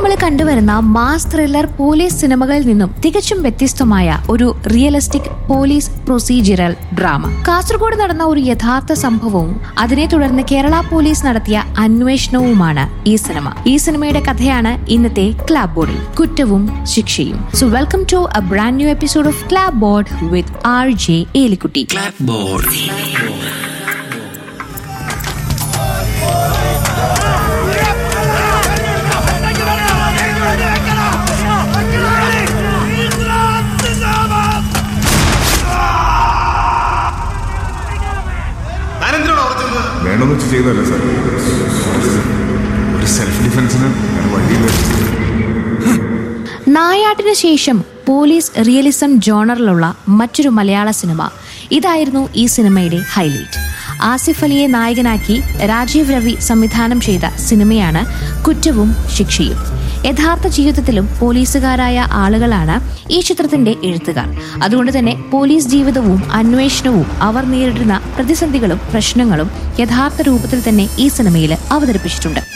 നമ്മൾ കണ്ടുവരുന്ന mass thriller police സിനിമകളിൽ നിന്നും തികച്ചും വ്യത്യസ്തമായ ഒരു realistic police procedural drama Kasaragod നടന്ന ഒരു യഥാർത്ഥ സംഭവവും അതിനെ തുടർന്ന് കേരള പോലീസ് നടത്തിയ അന്വേഷണവുമാണ് ഈ സിനിമ ഈ സിനിമയുടെ കഥയാണ് ഇന്നത്തെ ക്ലാബ് ബോർഡിൽ കുറ്റവും ശിക്ഷയും so welcome to a brand new episode of clapboard with R J Elikutty Clapboard. താനെന്തിനാണ് ഉറച്ചത് വേണമെന്ന് വെച്ച് ചെയ്തതല്ല സാർ ഒരു സെൽഫ് ഡിഫൻസിന് വേറെ വഴിയില്ല നായാട്ടിന് ശേഷം പോലീസ് റിയലിസം ജോണറിലുള്ള മറ്റൊരു മലയാള സിനിമ ഇതായിരുന്നു ഈ സിനിമയുടെ ഹൈലൈറ്റ് ആസിഫ് അലിയെ നായകനാക്കി രാജീവ് രവി സംവിധാനം ചെയ്ത സിനിമയാണ് കുറ്റവും ശിക്ഷയും യഥാർത്ഥ ജീവിതത്തിലും പോലീസുകാരായ ആളുകളാണ് ഈ ചിത്രത്തിന്റെ എഴുത്തുകാർ അതുകൊണ്ട് തന്നെ പോലീസ് ജീവിതവും അന്വേഷണവും അവർ നേരിടുന്ന പ്രതിസന്ധികളും പ്രശ്നങ്ങളും യഥാർത്ഥ രൂപത്തിൽ തന്നെ ഈ സിനിമയിൽ അവതരിപ്പിച്ചിട്ടുണ്ട്